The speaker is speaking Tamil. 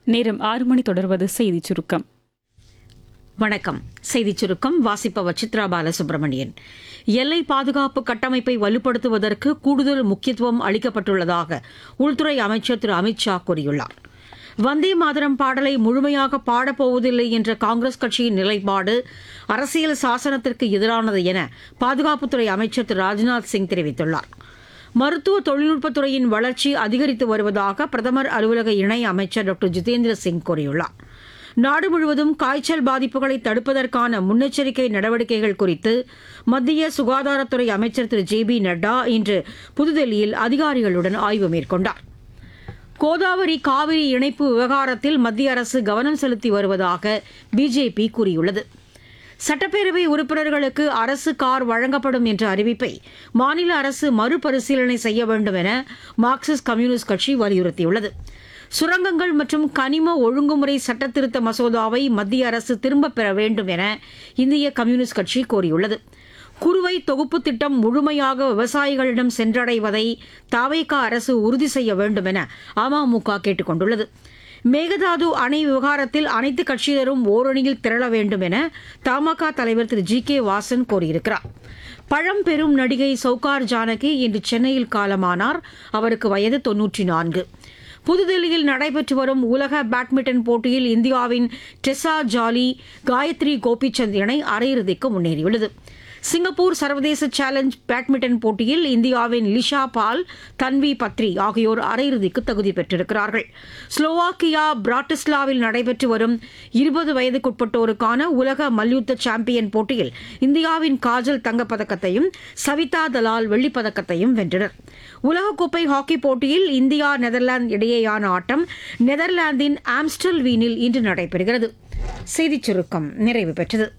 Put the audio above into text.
நேரம் ஆறு மணி தொடர்வது செய்திச் சுருக்கம் வணக்கம் செய்திச் சுருக்கம் வாசிப்பவர் சித்ரா பாலசுப்ரமணியன் எல்லை பாதுகாப்பு கட்டமைப்பை வலுப்படுத்துவதற்கு கூடுதல் முக்கியத்துவம் அளிக்கப்பட்டுள்ளதாக உள்துறை அமைச்சர் திரு அமித் ஷா கூறியுள்ளார் வந்தே மாதரம் பாடலை முழுமையாக பாடப்போவதில்லை என்ற காங்கிரஸ் கட்சியின் நிலைப்பாடு அரசியல் சாசனத்திற்கு எதிரானது என பாதுகாப்புத்துறை அமைச்சர் திரு ராஜ்நாத் சிங் தெரிவித்துள்ளார் மருத்துவ தொழில்நுட்பத்துறையின் வளர்ச்சி அதிகரித்து வருவதாக பிரதமர் அலுவலக இணை அமைச்சர் டாக்டர் ஜிதேந்திர சிங் கூறியுள்ளார் நாடு முழுவதும் காய்ச்சல் பாதிப்புகளை தடுப்பதற்கான முன்னெச்சரிக்கை நடவடிக்கைகள் குறித்து மத்திய சுகாதாரத்துறை அமைச்சர் திரு ஜே பி நட்டா இன்று புதுதில்லியில் அதிகாரிகளுடன் ஆய்வு மேற்கொண்டார் கோதாவரி காவிரி இணைப்பு விவகாரத்தில் மத்திய அரசு கவனம் செலுத்தி வருவதாக பிஜேபி கூறியுள்ளது சட்டப்பேரவை உறுப்பினர்களுக்கு அரசு கார் வழங்கப்படும் என்ற அறிவிப்பை மாநில அரசு மறுபரிசீலனை செய்ய வேண்டும் என மார்க்சிஸ்ட் கம்யூனிஸ்ட் கட்சி வலியுறுத்தியுள்ளது சுரங்கங்கள் மற்றும் கனிம ஒழுங்குமுறை சட்டத்திருத்த மசோதாவை மத்திய அரசு திரும்பப் பெற வேண்டும் என இந்திய கம்யூனிஸ்ட் கட்சி கோரியுள்ளது குறுவை தொகுப்பு திட்டம் முழுமையாக விவசாயிகளிடம் சென்றடைவதை தாவேகா அரசு உறுதி செய்ய வேண்டும் என அமமுக கேட்டுக் கொண்டுள்ளது மேகதாது அணை விவகாரத்தில் அனைத்து கட்சியினரும் ஓரணியில் திரள வேண்டும் என தமாக தலைவர் திரு ஜி கே வாசன் கோரியிருக்கிறார் பழம்பெரும் நடிகை சௌகார் ஜானகி இன்று சென்னையில் காலமானார் அவருக்கு வயது தொன்னூற்றி நான்கு புதுதில்லியில் நடைபெற்று வரும் உலக பேட்மிண்டன் போட்டியில் இந்தியாவின் டெசா ஜாலி காயத்ரி கோபிச்சந்த் இணை அரையிறுதிக்கு முன்னேறியுள்ளது சிங்கப்பூர் சர்வதேச சேலஞ்ச் பேட்மிண்டன் போட்டியில் இந்தியாவின் லிஷா பால் தன்வி பத்ரி ஆகியோர் அரையிறுதிக்கு தகுதி பெற்றிருக்கிறார்கள் ஸ்லோவாக்கியா பிராட்டிஸ்லாவில் நடைபெற்று வரும் இருபது வயதுக்குட்பட்டோருக்கான உலக மல்யுத்த சாம்பியன் போட்டியில் இந்தியாவின் காஜல் தங்கப்பதக்கத்தையும் சவிதா தலால் வெள்ளிப்பதக்கத்தையும் வென்றனர் உலகக்கோப்பை ஹாக்கி போட்டியில் இந்தியா நெதர்லாந்து இடையேயான ஆட்டம் நெதர்லாந்தின் ஆம்ஸ்டல் வீனில் இன்று நடைபெறுகிறது செய்திச் சுருக்கம் நிறைவு பெற்றது